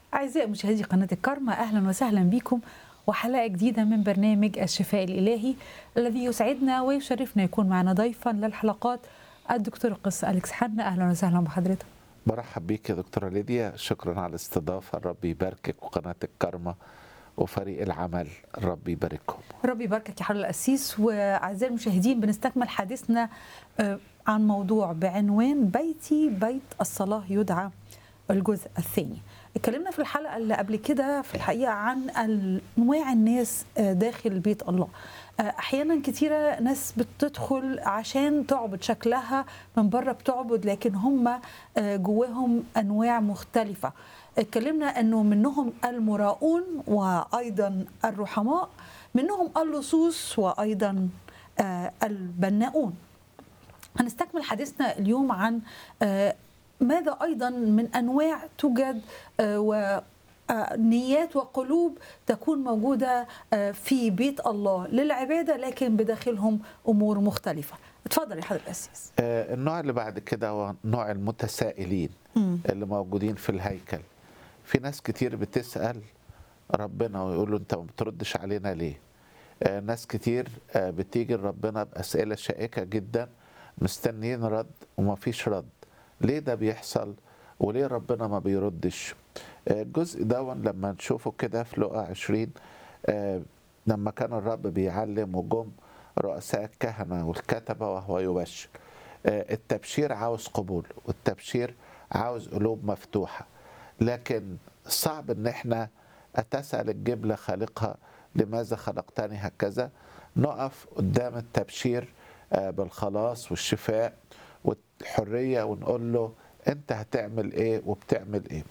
أعزائي مشاهدي قناة الكرمة أهلا وسهلا بكم وحلقة جديدة من برنامج الشفاء الإلهي الذي يسعدنا ويشرفنا يكون معنا ضيفا للحلقات الدكتور القس أليكس حنا أهلا وسهلا بحضرتك برحب بيك يا دكتورة ليديا شكرا على الاستضافة الرب يباركك وقناة الكرمة وفريق العمل الرب يباركهم ربي يباركك يا حضرة القسيس وأعزائي المشاهدين بنستكمل حديثنا آه، عن موضوع بعنوان بيتي بيت الصلاة يدعى الجزء الثاني اتكلمنا في الحلقة اللي قبل كده في الحقيقة عن أنواع الناس آه، داخل بيت الله آه، أحيانا كتيرة ناس بتدخل عشان تعبد شكلها من بره بتعبد لكن هم آه، جواهم أنواع مختلفة اتكلمنا أنه منهم المراؤون وأيضا الرحماء منهم اللصوص وأيضا آه، البناؤون هنستكمل حديثنا اليوم عن آه، ماذا ايضا من انواع توجد آه، و آه، نيات وقلوب تكون موجوده آه، في بيت الله للعباده لكن بداخلهم امور مختلفه. اتفضل يا حضرتك القسيس. آه، النوع اللي بعد كده هو نوع المتسائلين مم. اللي موجودين في الهيكل في ناس كتير بتسأل ربنا ويقول له انت ما بتردش علينا ليه آه، ناس كتير آه، بتيجي لربنا بأسئلة شائكة جدا مستنيين رد وما فيش رد ليه ده بيحصل وليه ربنا ما بيردش آه، الجزء ده لما نشوفه كده في لقا 20 آه، لما كان الرب بيعلم وجم رؤساء الكهنة والكتبة وهو يبشر آه، التبشير عاوز قبول والتبشير عاوز قلوب مفتوحة لكن صعب ان احنا اتسأل الجبلة خالقها لماذا خلقتني هكذا نقف قدام التبشير آه، بالخلاص والشفاء والحرية ونقول له انت هتعمل ايه وبتعمل ايه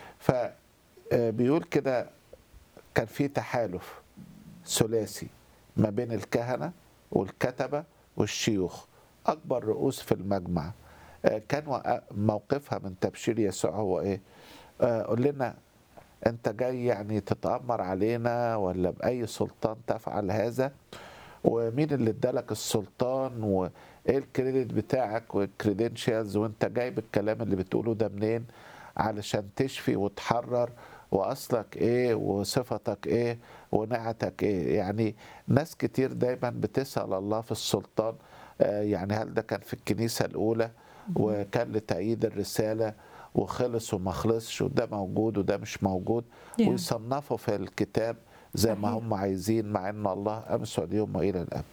فبيقول كده كان في تحالف ثلاثي ما بين الكهنة والكتبة والشيوخ أكبر رؤوس في المجمع آه، كان وق- موقفها من تبشير يسوع هو إيه؟ آه، قول لنا أنت جاي يعني تتأمر علينا ولا بأي سلطان تفعل هذا؟ ومين اللي ادالك السلطان وايه الكريدت بتاعك والكريدنشالز وانت جايب الكلام اللي بتقوله ده منين علشان تشفي وتحرر واصلك ايه وصفتك ايه ونعتك ايه يعني ناس كتير دايما بتسأل الله في السلطان آه، يعني هل ده كان في الكنيسة الأولى وكان لتأييد الرسالة وخلص وما خلصش وده موجود وده مش موجود Yeah. ويصنفوا في الكتاب زي ما صحيح. هم عايزين مع ان الله امس واليوم والى الابد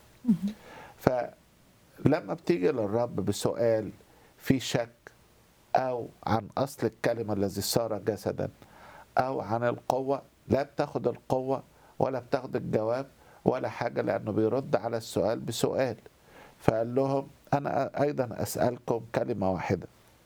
فلما بتيجي للرب بسؤال في شك او عن اصل الكلمه الذي صار جسدا او عن القوه لا بتاخد القوه ولا بتاخد الجواب ولا حاجه لانه بيرد على السؤال بسؤال فقال لهم انا ايضا اسالكم كلمه واحده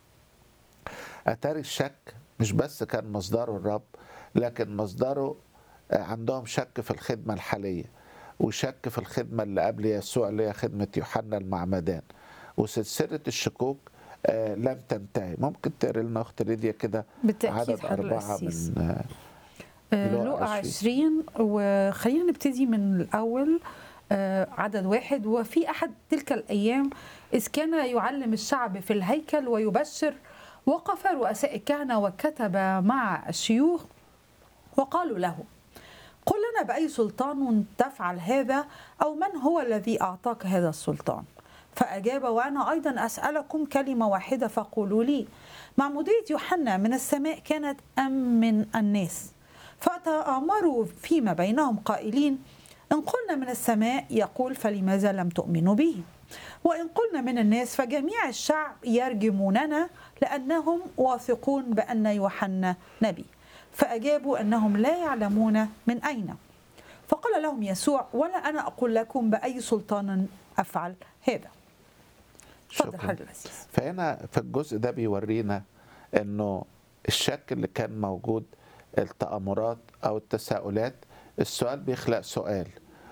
اتاري الشك مش بس كان مصدره الرب لكن مصدره آه، عندهم شك في الخدمه الحاليه وشك في الخدمه اللي قبل يسوع اللي هي خدمه يوحنا المعمدان وسلسله الشكوك آه، لم تنتهي ممكن تقري لنا اخت ليديا كده بالتأكيد عدد حضرتك أربعة القسيس. من آه، آه، لقا لقا 20. 20 وخلينا نبتدي من الأول آه، عدد واحد وفي أحد تلك الأيام إذ كان يعلم الشعب في الهيكل ويبشر وقف رؤساء الكهنة والكتبة مع الشيوخ وقالوا له قل لنا بأي سلطان تفعل هذا أو من هو الذي أعطاك هذا السلطان فأجاب وأنا أيضا أسألكم كلمة واحدة فقولوا لي معمودية يوحنا من السماء كانت أم من الناس فتآمروا فيما بينهم قائلين إن قلنا من السماء يقول فلماذا لم تؤمنوا به وإن قلنا من الناس فجميع الشعب يرجموننا لأنهم واثقون بأن يوحنا نبي فأجابوا أنهم لا يعلمون من أين فقال لهم يسوع ولا أنا أقول لكم بأي سلطان أفعل هذا تفضل شكراً. حضرتك الأسيس فهنا في الجزء ده بيورينا انه الشك اللي كان موجود التأمرات او التساؤلات السؤال بيخلق سؤال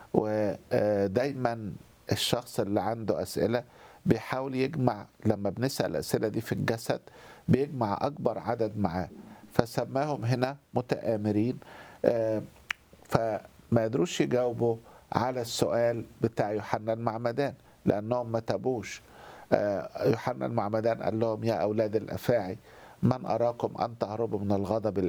ودايما الشخص اللي عنده أسئلة بيحاول يجمع لما بنسأل الأسئلة دي في الجسد بيجمع أكبر عدد معاه فسماهم هنا متآمرين آه، فما قدروش يجاوبوا على السؤال بتاع يوحنا المعمدان لأنهم ما تابوش آه، يوحنا المعمدان قال لهم يا أولاد الأفاعي من أراكم أن تهربوا من الغضب